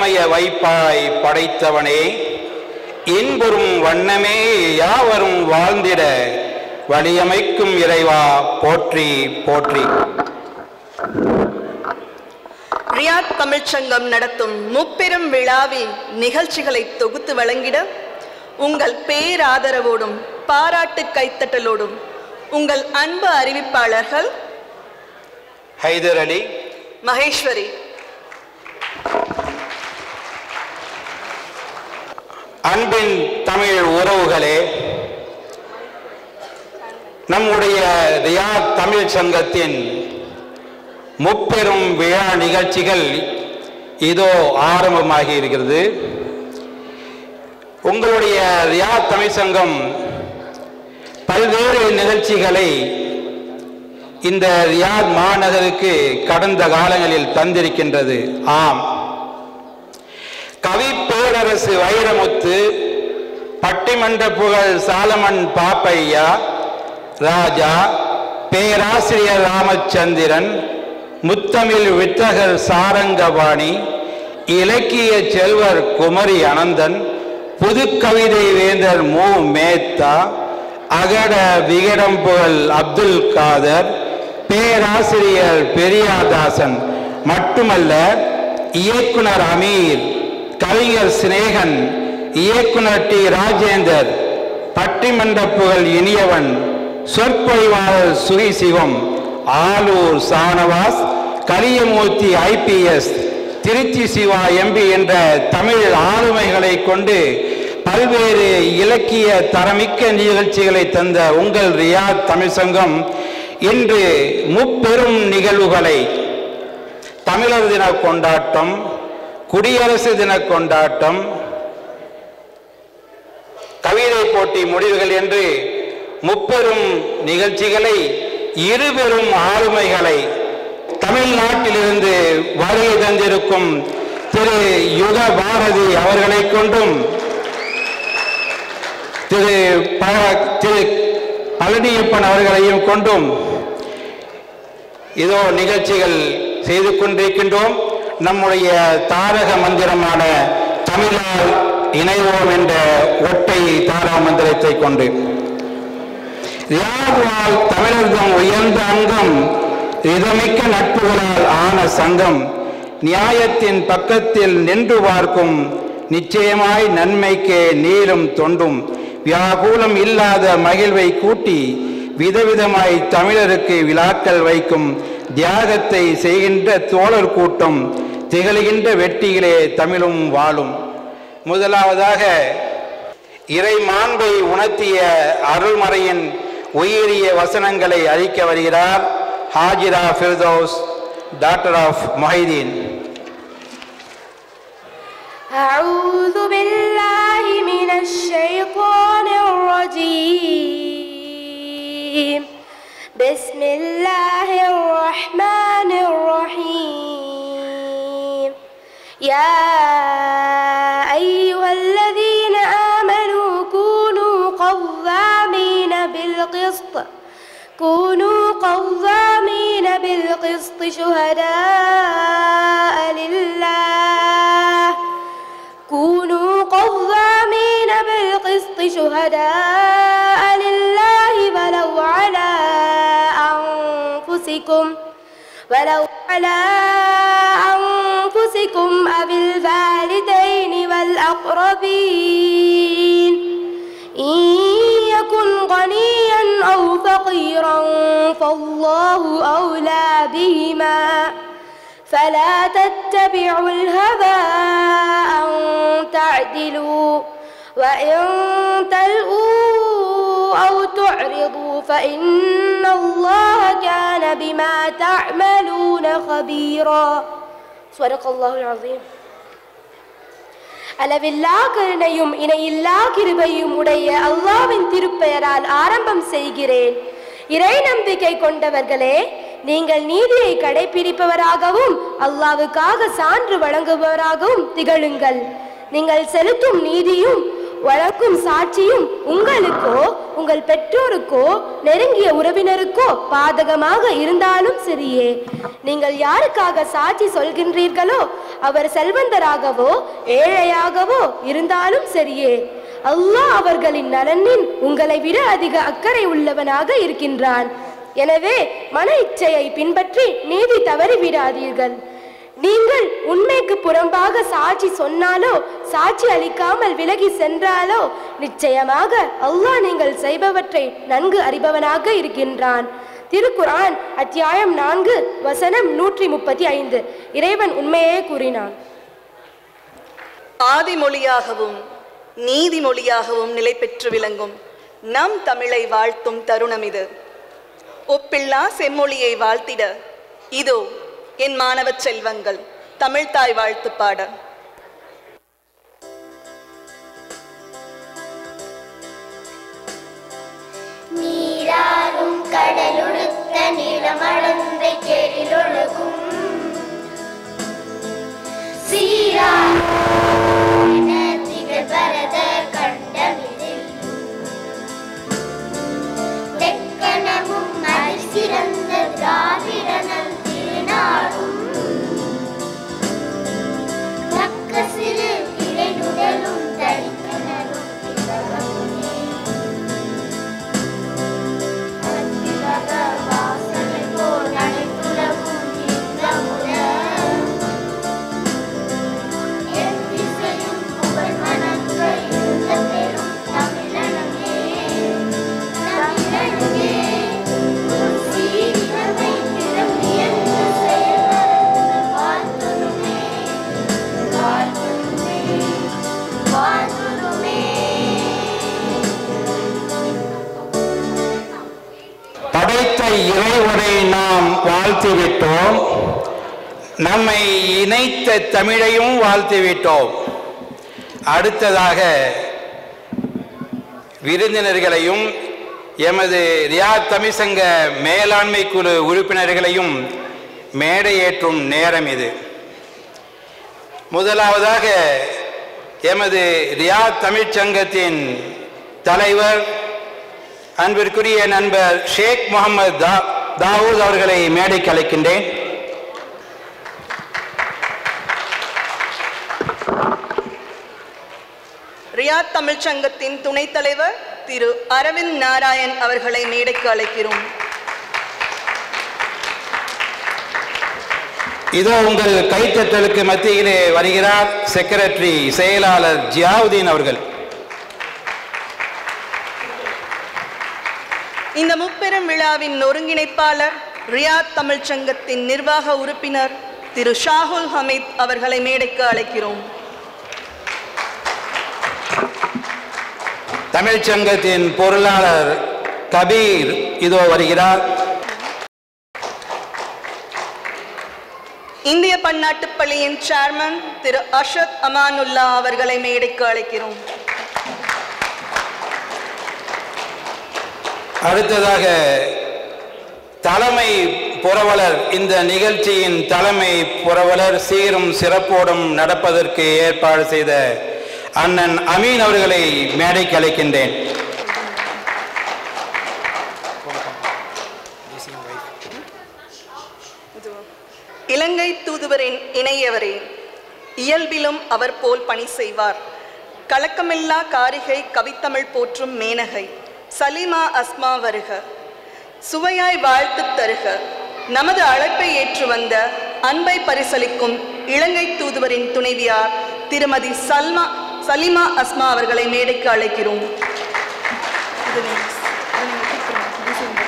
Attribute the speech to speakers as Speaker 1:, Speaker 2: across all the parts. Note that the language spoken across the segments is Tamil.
Speaker 1: வளமைய வைப்பாய் படைத்தவனே இன்புறும் வண்ணமே யாவரும் வாழ்ந்திட வழியமைக்கும் இறைவா போற்றி போற்றி
Speaker 2: ரியாத் தமிழ்ச்சங்கம் நடத்தும் முப்பெரும் விழாவில் நிகழ்ச்சிகளை தொகுத்து வழங்கிட உங்கள் பேராதரவோடும் பாராட்டு கைத்தட்டலோடும் உங்கள் அன்பு அறிவிப்பாளர்கள்
Speaker 1: ஹைதர் அலி
Speaker 2: மகேஸ்வரி
Speaker 1: அன்பின் தமிழ் உறவுகளே நம்முடைய ரியாத் தமிழ் சங்கத்தின் முப்பெரும் விழா நிகழ்ச்சிகள் இதோ ஆரம்பமாகி இருக்கிறது உங்களுடைய ரியாத் தமிழ் சங்கம் பல்வேறு நிகழ்ச்சிகளை இந்த ரியாத் மாநகருக்கு கடந்த காலங்களில் தந்திருக்கின்றது ஆம் கவி பேரரசு வைரமுத்து பட்டிமன்ற புகழ் சாலமன் பாப்பையா ராஜா பேராசிரியர் ராமச்சந்திரன் முத்தமிழ் வித்தகர் சாரங்கபாணி இலக்கிய செல்வர் குமரி அனந்தன் புதுக்கவிதை வேந்தர் மு மேத்தா அகட விகடம் புகழ் அப்துல் காதர் பேராசிரியர் பெரியாதாசன் மட்டுமல்ல இயக்குனர் அமீர் கவிஞர் சிநேகன் இயக்குனர் டி ராஜேந்தர் பட்டிமன்ற புகழ் இனியவன் சொற்பொழிவாளர் சுகி சிவம் ஆலூர் சானவாஸ் கரியமூர்த்தி ஐபிஎஸ் திருச்சி சிவா எம்பி என்ற தமிழ் ஆளுமைகளை கொண்டு பல்வேறு இலக்கிய தரமிக்க நிகழ்ச்சிகளை தந்த உங்கள் ரியாத் தமிழ் சங்கம் இன்று முப்பெரும் நிகழ்வுகளை தமிழர் தின கொண்டாட்டம் குடியரசு தின கொண்டாட்டம் கவிதை போட்டி முடிவுகள் என்று முப்பெரும் நிகழ்ச்சிகளை இருபெரும் ஆளுமைகளை தமிழ்நாட்டிலிருந்து வருகை தந்திருக்கும் திரு யுக பாரதி அவர்களை கொண்டும் திரு ப- திரு பழனியப்பன் அவர்களையும் கொண்டும் இதோ நிகழ்ச்சிகள் செய்து கொண்டிருக்கின்றோம் நம்முடைய தாரக மந்திரமான தமிழால் இணைவோம் என்ற ஒற்றை தாரக மந்திரத்தை கொண்டு யாழ்வாள் தமிழர்தம் உயர்ந்த அங்கம் இதமிக்க நட்புகளால் ஆன சங்கம் நியாயத்தின் பக்கத்தில் நின்று பார்க்கும் நிச்சயமாய் நன்மைக்கே நீளும் தொண்டும் வியாகுலம் இல்லாத மகிழ்வை கூட்டி விதவிதமாய் தமிழருக்கு விழாக்கள் வைக்கும் தியாகத்தை செய்கின்ற தோழர் கூட்டம் திகழ்கின்ற வெற்றியிலே தமிழும் வாழும் முதலாவதாக இறை மாண்பை உணர்த்திய அருள்மறையின் உயிரிய வசனங்களை அளிக்க வருகிறார் ஹாஜிரா ஃபிர்தௌஸ் டாக்டர் ஆஃப் மொஹிதீன்
Speaker 3: أعوذ بالله من الشيطان الرجيم بسم الله الرحمن الرحيم يا أيها الذين آمنوا كونوا قوامين بالقسط كونوا قوامين بالقسط شهداء لله كونوا قوامين بالقسط شهداء لله ولو على أنفسكم ولو على أنفسكم أو الوالدين والأقربين إن يكن غنيا أو فقيرا فالله أولى بهما فلا تتبعوا الهوى أن تعدلوا وإن تلؤوا أو تعرضوا فإن الله كان بما تعملون خبيرا صدق الله العظيم அளவில்லா கருணையும் இணையில்லா கிருபையும் உடைய அல்லாவின் திருப்பெயரால் ஆரம்பம் செய்கிறேன் இறை நம்பிக்கை கொண்டவர்களே நீங்கள் நீதியை கடைபிடிப்பவராகவும் அல்லாவுக்காக சான்று வழங்குபவராகவும் திகழுங்கள் நீங்கள் செலுத்தும் நீதியும் வழ கொடுக்கும் சாட்சியும் உங்களுக்கோ உங்கள் பெற்றோருக்கோ நெருங்கிய உறவினருக்கோ பாதகமாக இருந்தாலும் சரியே நீங்கள் யாருக்காக சாட்சி சொல்கின்றீர்களோ அவர் செல்வந்தராகவோ ஏழையாகவோ இருந்தாலும் சரியே அல்லாஹ் அவர்களின் நலனில் உங்களை விட அதிக அக்கறை உள்ளவனாக இருக்கின்றான் எனவே மன இச்சையை பின்பற்றி நீதி தவறி விடாதீர்கள் நீங்கள் உண்மைக்கு புறம்பாக சாட்சி சொன்னாலோ சாட்சி அளிக்காமல் விலகி சென்றாலோ நிச்சயமாக அல்லாஹ் நீங்கள் செய்பவற்றை நன்கு அறிபவனாக இருக்கின்றான் திருக்குர்ஆன் அத்தியாயம் நான்கு வசனம் நூற்றி முப்பத்தி ஐந்து இறைவன் உண்மையே கூறினான்
Speaker 2: ஆதிமொழியாகவும் நீதிமொழியாகவும் நிலை பெற்று விளங்கும் நம் தமிழை வாழ்த்தும் தருணம் இது ஒப்பில்லா செம்மொழியை வாழ்த்திட இதோ என் மாணவ செல்வங்கள் தமிழ்தாய் வாழ்த்து பாட
Speaker 4: நீராறும் கடலுடுத்த நிலமளந்த கெழிலொழுகும் சீரான திகழ்பரத கண்டமிதில் தெக்கணமும் அதிர் சிறந்த திராவிடனல் திருநாடும் தக்க சிறு இடைநுடலும் தடிக்கணலும் திகழமுனே அத்திலக வாசனை போல் அனைத்துலகும் நின்றமுற. எத்திசையும் புகழ் மணக்க இருந்த பெரும் தமிழனமே. தமிழனமே, உன் சீரினமை திறமியன்று செயல்மறந்து வாழ்த்துதுமே. வாழ்த்துதுமே, வாழ்த்துதுமே.
Speaker 1: படைத்த இறைவனை நாம் வாழ்த்திவிட்டோம் நம்மை இணைத்த தமிழையும் வாழ்த்திவிட்டோம் அடுத்ததாக விருந்தினர்களையும் எமது ரியாத் தமிழ்சங்க மேலாண்மை குழு உறுப்பினர்களையும் மேடையேற்றும் நேரம் இது முதலாவதாக எமது ரியாத் தமிழ்ச்சங்கத்தின் தலைவர் அன்பிற்குரிய நண்பர் ஷேக் முகமது தா தாவூத் அவர்களை மேடைக்கு அழைக்கின்றேன்
Speaker 2: ரியாத் தமிழ்ச் சங்கத்தின் துணைத் தலைவர் திரு அரவிந்த் நாராயண் அவர்களை மேடைக்கு அழைக்கிறோம்
Speaker 1: இதோ உங்கள் கைத்தட்டலுக்கு மத்தியிலே வருகிறார் செக்ரட்டரி செயலாளர் ஜியாவுதீன் அவர்கள்
Speaker 2: இந்த முப்பெரும் விழாவின் ஒருங்கிணைப்பாளர் ரியாத் தமிழ்ச் சங்கத்தின் நிர்வாக உறுப்பினர் திரு ஷாகுல் ஹமீத் அவர்களை மேடைக்கு அழைக்கிறோம்
Speaker 1: தமிழ்ச்சங்கத்தின் பொருளாளர் கபீர் இதோ வருகிறார்
Speaker 2: இந்திய பன்னாட்டுப் பள்ளியின் சேர்மன் திரு அஷத் அமானுல்லா அவர்களை மேடைக்கு அழைக்கிறோம்
Speaker 1: அடுத்ததாக தலைமை புரவலர் இந்த நிகழ்ச்சியின் தலைமை புரவலர் சீரும் சிறப்போடும் நடப்பதற்கு ஏற்பாடு செய்த அண்ணன் அமீன் அவர்களை மேடைக்கு அழைக்கின்றேன்
Speaker 2: இலங்கை தூதுவரின் இணையவரே இயல்பிலும் அவர் போல் பணி செய்வார் கலக்கமில்லா காரிகை கவித்தமிழ் போற்றும் மேனகை சலீமா அஸ்மா வருக சுவையாய் வாழ்த்துத் தருக நமது அழைப்பை ஏற்று வந்த அன்பை பரிசளிக்கும் இலங்கை தூதுவரின் துணைவியார் திருமதி சல்மா சலீமா அஸ்மா அவர்களை மேடைக்கு அழைக்கிறோம் இது next. இது நீங்க கூப்பிடுங்க. இது சொல்லுங்க.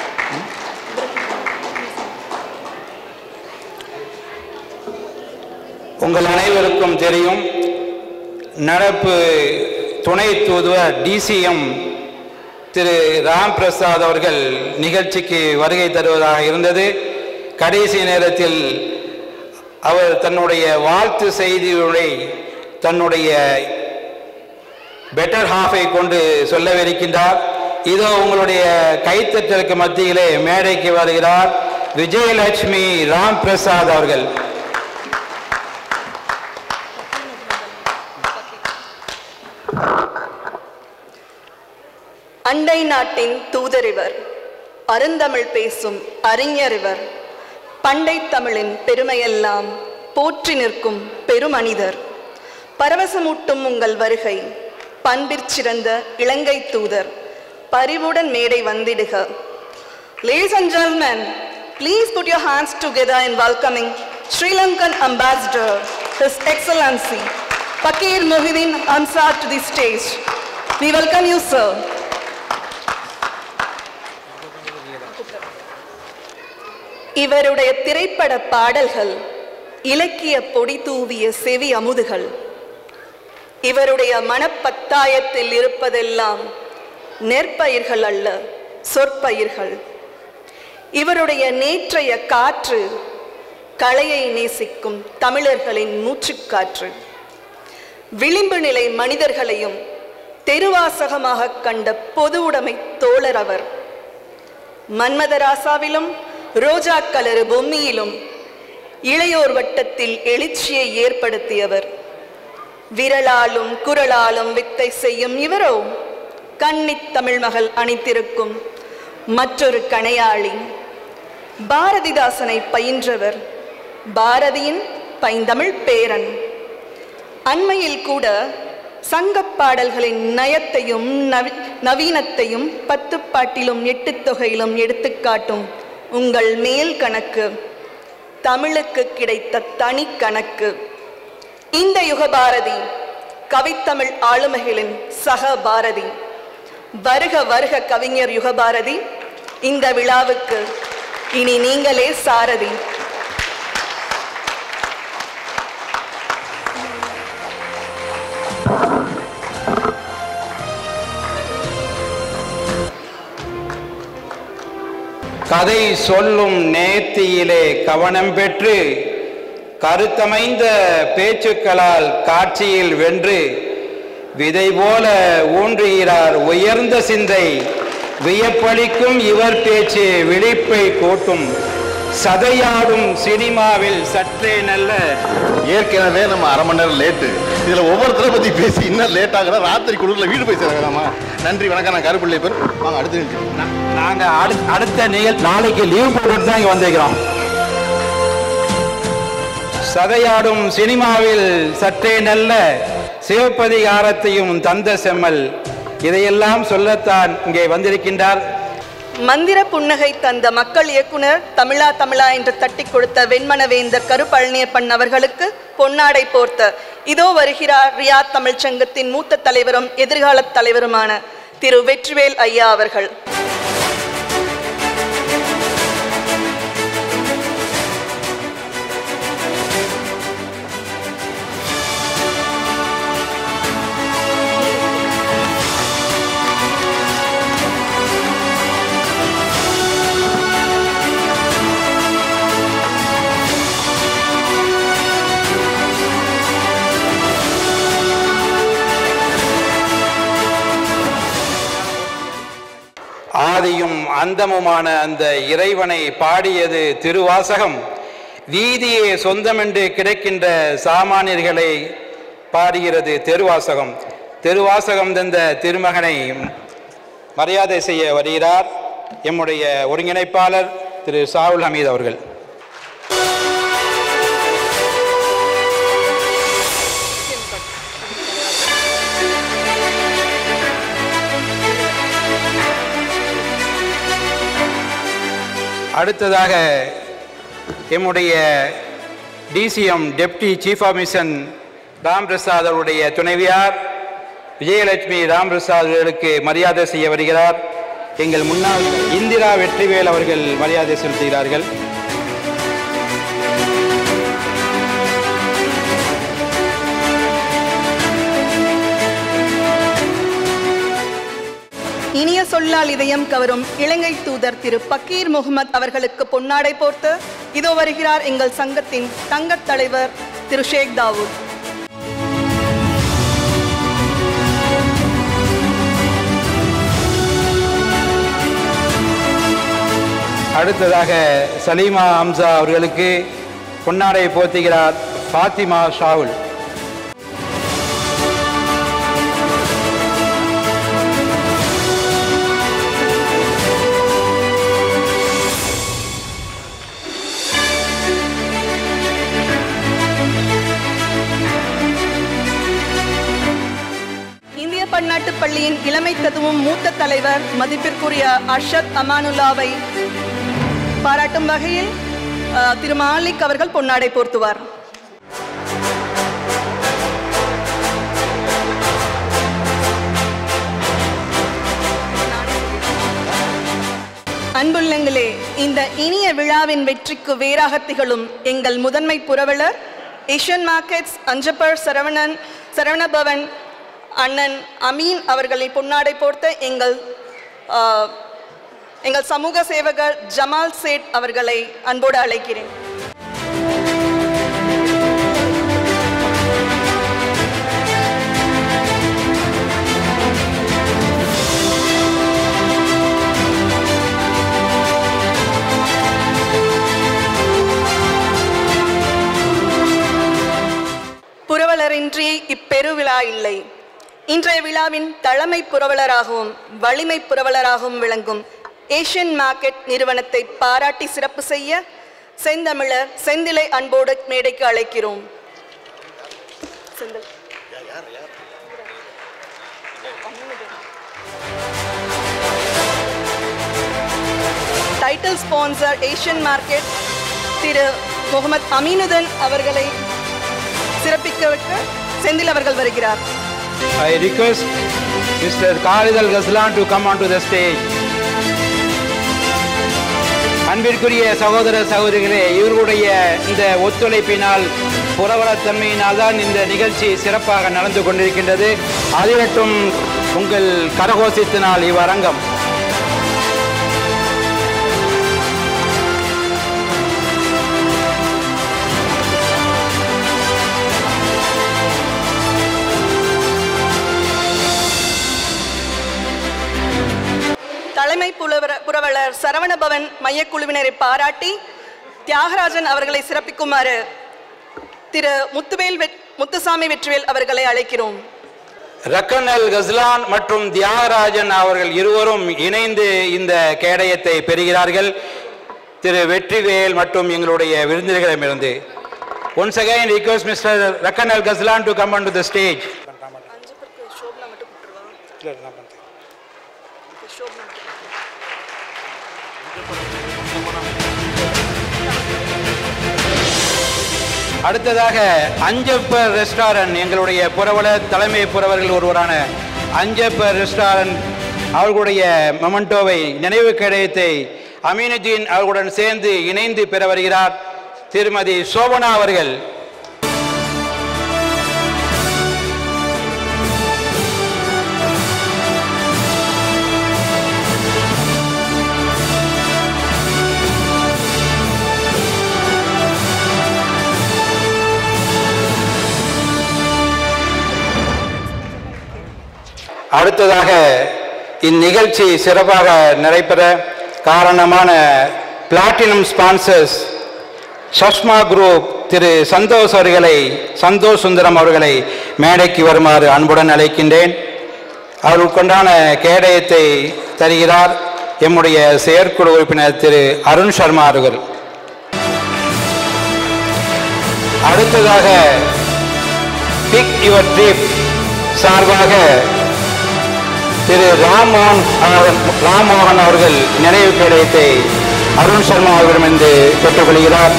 Speaker 1: உங்கள் அனைவருக்கும் தெரியும் நடப்பு துணை தூதுவர் டிசிஎம் திரு ராம் பிரசாத் அவர்கள் நிகழ்ச்சிக்கு வருகை தருவதாக இருந்தது கடைசி நேரத்தில் அவர் தன்னுடைய வாழ்த்து செய்தியுரை தன்னுடைய பெட்டர் ஹாஃபை கொண்டு சொல்லவிருக்கின்றார் இதோ உங்களுடைய கைத்தட்டலுக்கு மத்தியிலே மேடைக்கு வருகிறார் விஜயலட்சுமி ராம் பிரசாத் அவர்கள்
Speaker 2: அண்டை நாட்டின் தூதரிவர் அருந்தமிழ் பேசும் அறிஞர் இவர் பண்டை தமிழின் பெருமையெல்லாம் போற்றி நிற்கும் பெருமனிதர் பரவசமூட்டும் உங்கள் வருகை பண்பிற் சிறந்த இலங்கை தூதர் பரிவுடன் மேடை வந்திடுக Ladies and gentlemen, please put your hands together in welcoming Sri Lankan Ambassador, His Excellency Pakir Mohidin Ansar to the stage. We welcome you, sir. இவருடைய திரைப்பட பாடல்கள் இலக்கிய பொடி தூவிய செவி அமுதுகள் இவருடைய மனப்பத்தாயத்தில் இருப்பதெல்லாம் நெற்பயிர்கள் அல்ல சொற்பயிர்கள் இவருடைய நேற்றைய காற்று கலையை நேசிக்கும் தமிழர்களின் மூச்சுக்காற்று விளிம்பு நிலை மனிதர்களையும் தெருவாசகமாக கண்ட பொது உடைமை தோழர் அவர் மன்மதராசாவிலும் ரோஜா கலரு பொம்மியிலும் இளையோர் வட்டத்தில் எழுச்சியை ஏற்படுத்தியவர் விரலாலும் குரலாலும் வித்தை செய்யும் இவரோ கன்னித் தமிழ் மகள் அணித்திருக்கும் மற்றொரு கணையாளி பாரதிதாசனை பயின்றவர் பாரதியின் பைந்தமிழ் பேரன் அண்மையில் கூட சங்கப் பாடல்களின் நயத்தையும் நவி நவீனத்தையும் பத்து பாட்டிலும் எட்டு தொகையிலும் எடுத்துக்காட்டும் உங்கள் மேல் கணக்கு தமிழுக்கு கிடைத்த தனி கணக்கு இந்த யுக பாரதி கவித்தமிழ் ஆளுமைகளின் சக பாரதி வருக வருக கவிஞர் யுகபாரதி இந்த விழாவுக்கு இனி நீங்களே சாரதி
Speaker 1: கதை சொல்லும் நேர்த்தியிலே கவனம் பெற்று கருத்தமைந்த பேச்சுக்களால் காட்சியில் வென்று விதை போல ஊன்றுகிறார் உயர்ந்த சிந்தை வியப்பளிக்கும் இவர் பேச்சு விழிப்பை கூட்டும் சதையாடும் சினிமாவில் சற்றே நல்ல
Speaker 5: ஏற்கனவே நம்ம அரை மணி நேரம் லேட்டு இதுல ஒவ்வொருத்தரை பத்தி பேசி இன்னும் லேட் ஆகுற ராத்திரி குளிர்ல வீடு போய் சேரலாமா நன்றி வணக்கம் நான் கருப்பிள்ளை பேர் வாங்க அடுத்து நிகழ்ச்சி.
Speaker 1: நா- நாங்க அடு- அடுத்த நிகழ் நாளைக்கு லீவ் போட்டுட்டு தான் இங்க வந்திருக்கிறோம் சதையாடும் சினிமாவில் சற்றே நல்ல சிவப்பதிகாரத்தையும் தந்த செம்மல் இதையெல்லாம் சொல்லத்தான் இங்கே வந்திருக்கின்றார்
Speaker 2: மந்திர புன்னகை தந்த மக்கள் இயக்குனர் தமிழா தமிழா என்று தட்டி கொடுத்த வெண்மனவேந்தர் கரு பழனியப்பன் அவர்களுக்கு பொன்னாடை போர்த்த இதோ வருகிறார் ரியாத் தமிழ்ச் சங்கத்தின் மூத்த தலைவரும் எதிர்கால தலைவருமான திரு வெற்றிவேல் ஐயா அவர்கள்
Speaker 1: ஆதியும் அந்தமுமான அந்த இறைவனை பாடியது திருவாசகம் வீதியே சொந்தமென்று கிடைக்கின்ற சாமானியர்களை பாடுகிறது திருவாசகம் திருவாசகம் தந்த திருமகனை மரியாதை செய்ய வருகிறார் எம்முடைய ஒருங்கிணைப்பாளர் திரு சாவுல் ஹமீத் அவர்கள் அடுத்ததாக எம்முடைய DCM deputy chief of mission Ram Prasad அவருடைய துணைவியார் விஜயலட்சுமி ராம் பிரசாத் அவர்களுக்கு மரியாதை செய்ய வருகிறார் எங்கள் முன்னாள் இந்திரா வெற்றிவேல் அவர்கள் மரியாதை செலுத்துகிறார்கள்
Speaker 2: இனிய சொல்லால் இதயம் கவரும் இலங்கை தூதர் திரு பக்கீர் முகமது அவர்களுக்கு பொன்னாடை போர்த்து இதோ வருகிறார் எங்கள் சங்கத்தின் தங்கத் தலைவர் திரு ஷேக் தாவூத்
Speaker 1: அடுத்ததாக சலீமா ஹம்சா அவர்களுக்கு பொன்னாடை போர்த்துகிறார் ஃபாத்திமா ஷாவுல்
Speaker 2: இளமை ததுவும் மூத்த தலைவர் மதிப்பிற்குரிய அர்ஷத் அமானுல்லாவை பாராட்டும் வகையில் அஹ், திரு மாலிக் அவர்கள் பொன்னாடை போர்த்துவார் அன்புள்ளங்களே இந்த இனிய விழாவின் வெற்றிக்கு வேறாக திகழும் எங்கள் முதன்மை புரவலர் ஏஷியன் மார்க்கெட்ஸ் அஞ்சப்பர் சரவணன் சரவணபவன் அண்ணன் அமீன் அவர்களை பொன்னாடை போர்த்த எங்கள் ஆ, எங்கள் சமூக சேவகர் ஜமால் சேட் அவர்களை அன்போடு அழைக்கிறேன் புரவலரின்றி இப்பெருவிழா இல்லை இன்றைய விழாவின் தலைமை புரவலராகவும் வலிமை புரவலராகவும் விளங்கும் ஏஷியன் மார்க்கெட் நிறுவனத்தை பாராட்டி சிறப்பு செய்ய செந்தமிழர் செந்திலை அன்போடு மேடைக்கு அழைக்கிறோம் Senthil. Title sponsor Asian market Thiru Mohammed Ameenudhan அவர்களை சிறப்பிக்க செந்தில் அவர்கள் வருகிறார்
Speaker 1: I request Mr. Khalid Al Ghazlan to come onto the stage. அன்பிற்குரிய சகோதர சகோதரிகளே இவர்களுடைய இந்த ஒத்துழைப்பினால் புரவலத்தன்மையினால் தான் இந்த நிகழ்ச்சி சிறப்பாக நடந்து கொண்டிருக்கின்றது அதிரட்டும் உங்கள் கரகோஷத்தினால் இவ்வரங்கம்
Speaker 2: தலைமை புலவர புரவலர் சரவணபவன் மையக்குழுவினரை பாராட்டி தியாகராஜன் அவர்களை சிறப்பிக்குமாறு திரு முத்துவேல் வெ- முத்துசாமி வெற்றிவேல் அவர்களை அழைக்கிறோம்
Speaker 1: ரக்கன் அல் கஸ்லான் மற்றும் தியாகராஜன் அவர்கள் இருவரும் இணைந்து இந்த கேடயத்தை பெறுகிறார்கள் திரு வெற்றிவேல் மற்றும் எங்களுடைய விருந்தினர்களிடமிருந்து once again request mister Rakkan Al Kaslan to come to the stage அடுத்ததாக அஞ்சப்பர் ரெஸ்டாரண்ட் எங்களுடைய புரவலர் தலைமை புரவர்கள் ஒருவரான அஞ்சப்பர் ரெஸ்டாரண்ட் அவர்களுடைய மொமெண்டோவை நினைவு கேடயத்தை அமீனுதீன் அவர்களுடன் சேர்ந்து இணைந்து பெற வருகிறார் திருமதி சோபனா அவர்கள் அடுத்ததாக இந்நிகழ்ச்சி சிறப்பாக நடைபெற காரணமான platinum sponsors Sashma group Thiru Santhosh அவர்களை சந்தோஷ் சுந்தரம் அவர்களை மேடைக்கு வருமாறு அன்புடன் அழைக்கின்றேன் அவர்களுக்குண்டான கேடயத்தை தருகிறார் எம்முடைய செயற்குழு உறுப்பினர் திரு அருண் சர்மா அவர்கள் அடுத்ததாக பிக் யுவர் ட்ரிப் சார்பாக திரு ராம்மோகன் அவர்கள்- ராம்மோகன் அவர்கள் நினைவு கேடயத்தை அருண் சர்மா அவர்களிடமிருந்து பெற்றுக்கொள்கிறார்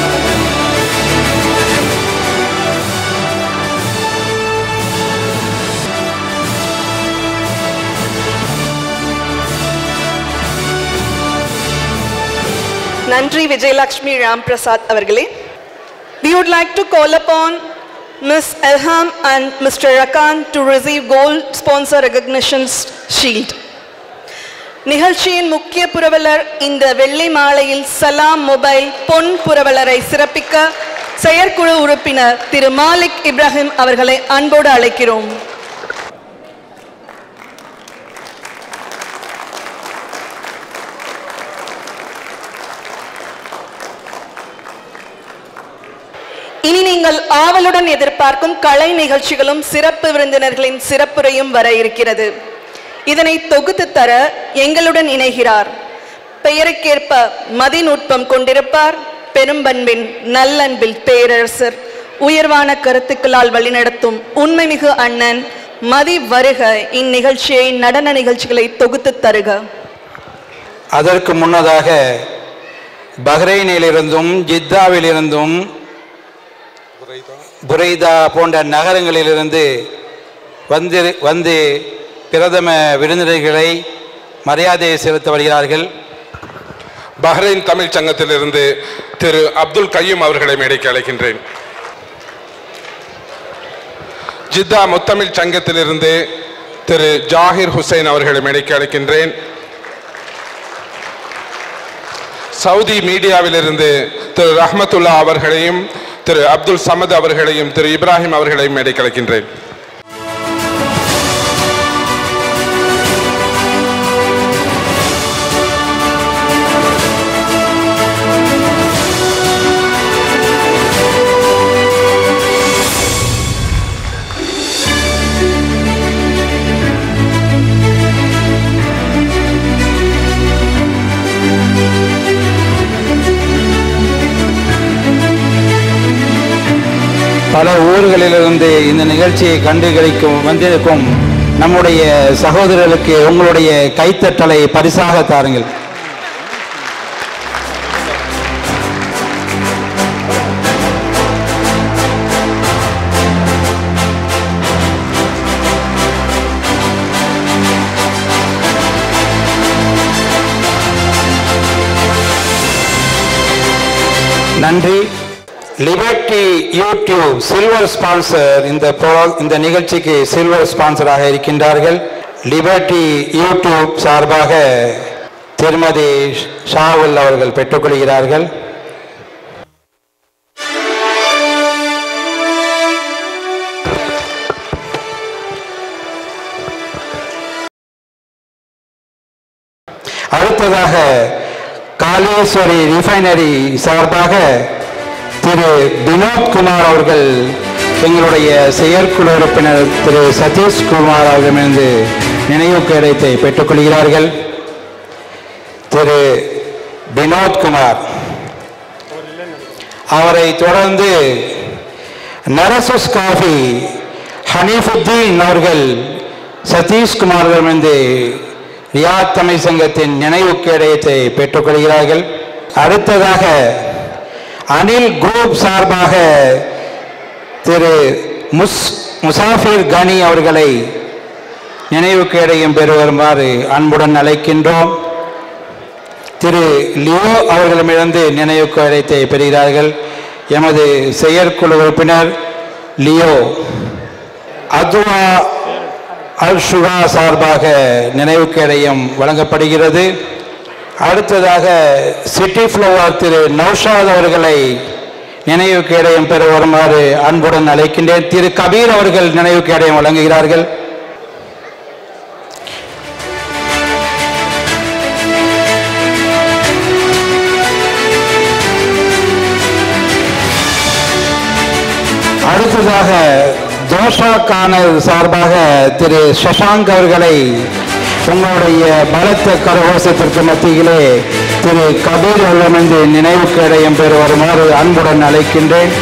Speaker 2: நன்றி விஜயலட்சுமி ராம் பிரசாத் அவர்களே We would like to call upon Ms. Elham and Mr. Rakan to receive gold sponsor recognition shield. நிகழ்ச்சியின் முக்கிய புரவலர் இந்த வெள்ளி மாலையில் சலாம் மொபைல் பொன் புரவலரை சிறப்பிக்க செயற்குழு உறுப்பினர் திரு மாலிக் இப்ராஹிம் அவர்களை அன்போடு அழைக்கிறோம் இனி நீங்கள் ஆவலுடன் எதிர்பார்க்கும் கலை நிகழ்ச்சிகளும் சிறப்பு விருந்தினர்களின் சிறப்புரையும் வர இருக்கிறது இதனை தொகுத்து தர எங்களுடன் இணைகிறார் பெயருக்கேற்ப மதிநுட்பம் கொண்டிருப்பார் பெரும்பண்பின் நல்லன்பில் பேரரசர் உயர்வான கருத்துக்களால் வழிநடத்தும் உண்மைமிகு அண்ணன் மதி வருக இந்நிகழ்ச்சியை நடன நிகழ்ச்சிகளை தொகுத்து தருக
Speaker 1: அதற்கு முன்னதாக பஹ்ரைனிலிருந்தும் ஜித்தாவிலிருந்தும் புரைதா போன்ற நகரங்களிலிருந்து வந்து வந்து பிரதம விருந்தினர்களை மரியாதை செலுத்த வருகிறார்கள்
Speaker 6: பஹ்ரைன் தமிழ் சங்கத்திலிருந்து திரு அப்துல் கையும் அவர்களை மேடைக்கு அழைக்கின்றேன் ஜித்தா முத்தமிழ் சங்கத்திலிருந்து திரு ஜாகிர் ஹுசைன் அவர்களை மேடைக்கு அழைக்கின்றேன் சவுதி மீடியாவிலிருந்து திரு ரஹ்மத்துல்லா அவர்களையும் திரு அப்துல் சமத் அவர்களையும் திரு இப்ராஹிம் அவர்களையும் மேடைக்கு அழைக்கின்றேன்
Speaker 1: பல ஊர்களிலிருந்து இந்த நிகழ்ச்சியை கண்டுகளிக்கும் வந்திருக்கும் நம்முடைய சகோதரர்களுக்கு உங்களுடைய கைத்தட்டலை பரிசாக தாருங்கள் நன்றி லிபர்டி யூடியூப் சில்வர் ஸ்பான்சர் இந்த pro- இந்த நிகழ்ச்சிக்கு சில்வர் ஸ்பான்சராக இருக்கின்றார்கள் லிபர்டி யூடியூப் சார்பாக திருமதி ஷாவுல் அவர்கள் பெற்றுக்கொள்கிறார்கள் அடுத்ததாக காளேஸ்வரி ரிஃபைனரி சார்பாக திரு வினோத் குமார் அவர்கள் எங்களுடைய செயற்குழு உறுப்பினர் திரு சதீஷ் குமார் அவர்களிடமிருந்து நினைவு கேடயத்தை பெற்றுக்கொள்கிறார்கள் திரு வினோத் குமார் அவரை தொடர்ந்து நரசுஸ் காஃபி ஹனீஃபுத்தீன் அவர்கள் சதீஷ்குமாரிடமிருந்து ரியாத் தமிழ் சங்கத்தின் நினைவு கேடயத்தை பெற்றுக்கொள்கிறார்கள் அடுத்ததாக அனில் குரூப் சார்பாக திரு முஸ் முசாஃபிர் கனி அவர்களை நினைவு கேடயம் பெறு வருமாறு அன்புடன் அழைக்கின்றோம் திரு லியோ அவர்களிடமிருந்து நினைவு கேடயத்தை பெறுகிறார்கள் எமது செயற்குழு உறுப்பினர் லியோ அதுவா அல் ஷுகா சார்பாக நினைவு கேடயம் வழங்கப்படுகிறது அடுத்ததாக சிட்டி ஃப்ளவர் திரு நௌஷாத் அவர்களை நினைவு கேடயம் பெற வருமாறு அன்புடன் அழைக்கின்றேன் திரு கபீர் அவர்கள் நினைவு கேடயம் வழங்குகிறார்கள் அடுத்ததாக ஜோஷா கானர் சார்பாக திரு சஷாங்க் அவர்களை உங்களுடைய பலத்த கரகோஷத்திற்கு மத்தியிலே திரு கபீர் அவர்களிடமிருந்து நினைவு கேடயம் பெற வருமாறு அன்புடன் அழைக்கின்றேன்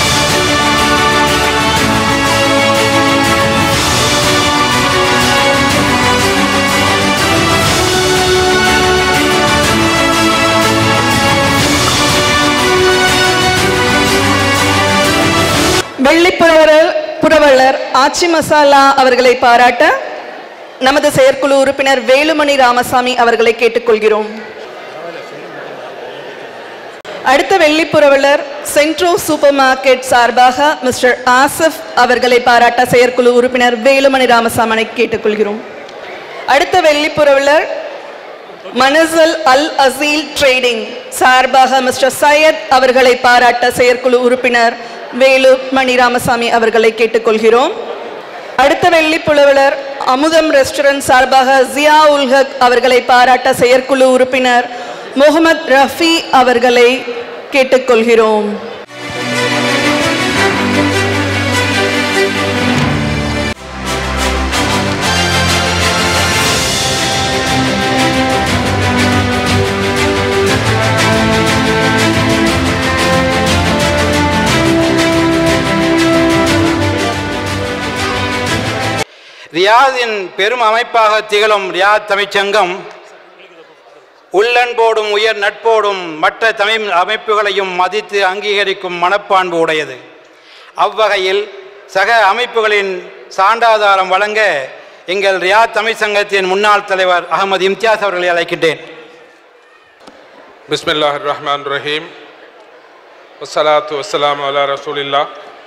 Speaker 2: வெள்ளிப்புறவர் புரவலர் ஆச்சி மசாலா அவர்களை பாராட்ட நமது செயற்குழு உறுப்பினர் வேலுமணி ராமசாமி அவர்களை கேட்டுக்கொள்கிறோம் அடுத்த வெள்ளிப்புறவலர் சென்ட்ரோ சூப்பர் மார்க்கெட் சார்பாக மிஸ்டர் ஆசிஃப் அவர்களை பாராட்ட செயற்குழு உறுப்பினர் வேலுமணி ராமசாமனை கேட்டுக்கொள்கிறோம் அடுத்த வெள்ளிப்புறவலர் மனசல் அல் அசீல் ட்ரேடிங் சார்பாக மிஸ்டர் சையத் அவர்களை பாராட்ட செயற்குழு உறுப்பினர் வேலு மணி ராமசாமி அவர்களை கேட்டுக்கொள்கிறோம் அடுத்த வெள்ளி புலவலர் அமுதம் ரெஸ்டாரண்ட் சார்பாக ஜியா உல் ஹக் அவர்களை பாராட்ட செயற்குழு உறுப்பினர் முகமது ரஃபி அவர்களை கேட்டுக்கொள்கிறோம்
Speaker 1: ரியாதின் பெரும் அமைப்பாக திகழும் ரியாத் தமிழ்ச்சங்கம் உள்ளன்போடும் உயர் நட்போடும் மற்ற தமிழ் அமைப்புகளையும் மதித்து அங்கீகரிக்கும் மனப்பான்பு உடையது அவ்வகையில் சக அமைப்புகளின் சான்றாதாரம் வழங்க எங்கள் ரியாத் தமிழ் சங்கத்தின் முன்னாள் தலைவர் அகமது இம்தியாஸ் அவர்களை அழைக்கின்றேன்
Speaker 6: பிஸ்மில்லாஹ் ரஹ்மான் ரஹீம் வசலாத்து வசலாம் அலா ரசூலில்லா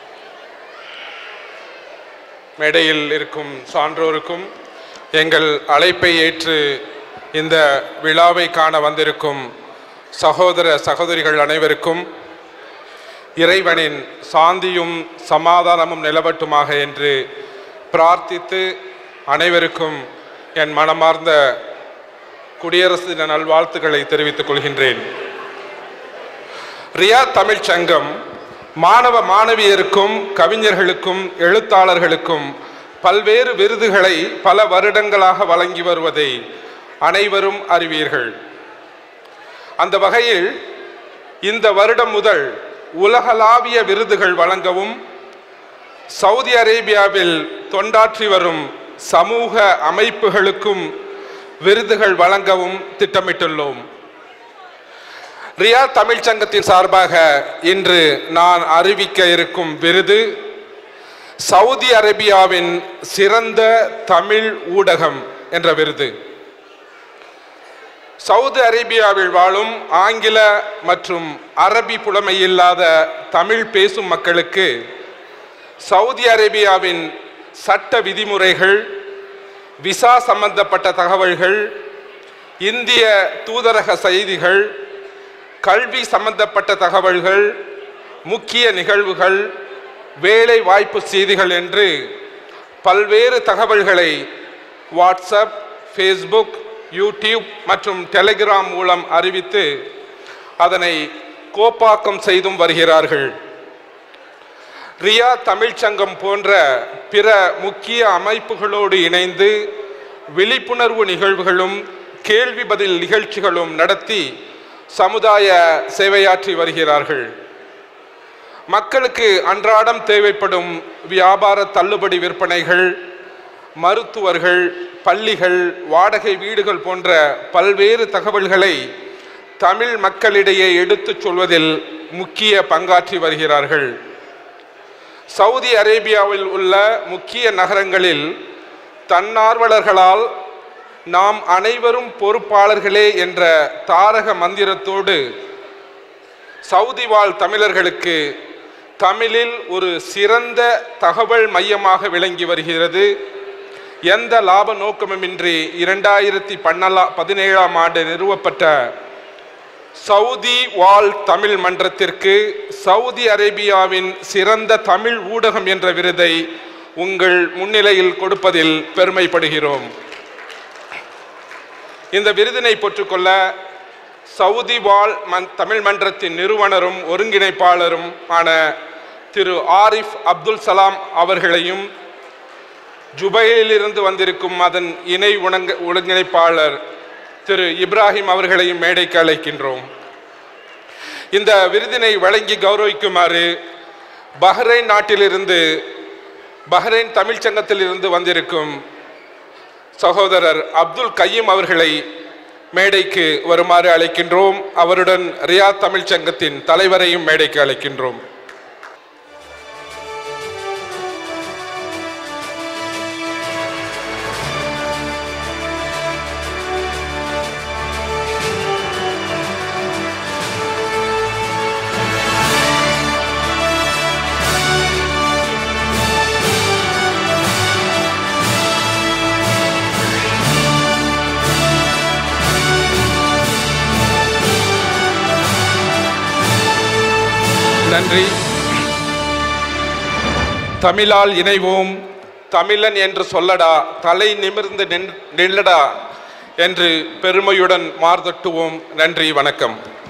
Speaker 6: மேடையில் இருக்கும் சான்றோருக்கும் எங்கள் அழைப்பை ஏற்று இந்த விழாவை காண வந்திருக்கும் சகோதர சகோதரிகள் அனைவருக்கும் இறைவனின் சாந்தியும் சமாதானமும் நிலவட்டுமாக என்று பிரார்த்தித்து அனைவருக்கும் என் மனமார்ந்த குடியரசு தின நல்வாழ்த்துக்களை தெரிவித்துக் கொள்கின்றேன் ரியாத் தமிழ்ச் சங்கம் மாணவ மாணவியருக்கும் கவிஞர்களுக்கும் எழுத்தாளர்களுக்கும் பல்வேறு விருதுகளை பல வருடங்களாக வழங்கி வருவதை அனைவரும் அறிவீர்கள் அந்த வகையில் இந்த வருடம் முதல் உலகளாவிய விருதுகள் வழங்கவும் சவுதி அரேபியாவில் தொண்டாற்றி வரும் சமூக அமைப்புகளுக்கும் விருதுகள் வழங்கவும் திட்டமிட்டுள்ளோம் ரியா தமிழ்ச் சங்கத்தின் சார்பாக இன்று நான் அறிவிக்க இருக்கும் விருது சவுதி அரேபியாவின் சிறந்த தமிழ் ஊடகம் என்ற விருது சவுதி அரேபியாவில் வாழும் ஆங்கில மற்றும் அரபி புலமை இல்லாத தமிழ் பேசும் மக்களுக்கு சவுதி அரேபியாவின் சட்ட விதிமுறைகள் விசா சம்பந்தப்பட்ட தகவல்கள் இந்திய தூதரக செய்திகள் கல்வி சம்பந்தப்பட்ட தகவல்கள் முக்கிய நிகழ்வுகள் வேலை வாய்ப்பு செய்திகள் என்று பல்வேறு தகவல்களை வாட்ஸ்அப் ஃபேஸ்புக் யூடியூப் மற்றும் டெலிகிராம் மூலம் அறிவித்து அதனை கோப்பாக்கம் செய்தும் வருகிறார்கள் ரியா தமிழ்ச்சங்கம் போன்ற பிற முக்கிய அமைப்புகளோடு இணைந்து விழிப்புணர்வு நிகழ்வுகளும் கேள்வி பதில் நிகழ்ச்சிகளும் நடத்தி சமுதாய சேவையாற்றி வருகிறார்கள் மக்களுக்கு அன்றாடம் தேவைப்படும் வியாபார தள்ளுபடி விற்பனைகள் மருத்துவர்கள் பள்ளிகள் வாடகை வீடுகள் போன்ற பல்வேறு தகவல்களை தமிழ் மக்களிடையே எடுத்துச் சொல்வதில் முக்கிய பங்காற்றி வருகிறார்கள் சவுதி அரேபியாவில் உள்ள முக்கிய நகரங்களில் தன்னார்வலர்களால் நாம் அனைவரும் பொறுப்பாளர்களே என்ற தாரக மந்திரத்தோடு சவுதி வாழ் தமிழர்களுக்கு தமிழில் ஒரு சிறந்த தகவல் மையமாக விளங்கி வருகிறது எந்த லாப நோக்கமுமின்றி இரண்டாயிரத்தி பன்னலா பதினேழாம் ஆண்டு நிறுவப்பட்ட சவுதி வால் தமிழ் மன்றத்திற்கு சவுதி அரேபியாவின் சிறந்த தமிழ் ஊடகம் என்ற விருதை உங்கள் முன்னிலையில் கொடுப்பதில் பெருமைப்படுகிறோம் இந்த விருதினை பெற்றுக்கொள்ள சவுதி வால் மன் தமிழ் மன்றத்தின் நிறுவனரும் ஒருங்கிணைப்பாளரும் ஆன திரு ஆரிஃப் அப்துல் சலாம் அவர்களையும் ஜுபையிலிருந்து வந்திருக்கும் அதன் இணை உணங்க ஒருங்கிணைப்பாளர் திரு இப்ராஹிம் அவர்களையும் மேடைக்கு அழைக்கின்றோம் இந்த விருதினை வழங்கி கௌரவிக்குமாறு பஹ்ரைன் நாட்டிலிருந்து பஹ்ரைன் தமிழ்ச் சங்கத்திலிருந்து வந்திருக்கும் சகோதரர் அப்துல் கையம் அவர்களை மேடைக்கு வருமாறு அழைக்கின்றோம் அவருடன் ரியாத் தமிழ்ச் சங்கத்தின் தலைவரையும் மேடைக்கு அழைக்கின்றோம் நன்றி தமிழால் இணைவோம் தமிழன் என்று சொல்லடா தலை நிமிர்ந்து நின்- நில்லடா என்று பெருமையுடன் மார்தட்டுவோம் நன்றி வணக்கம்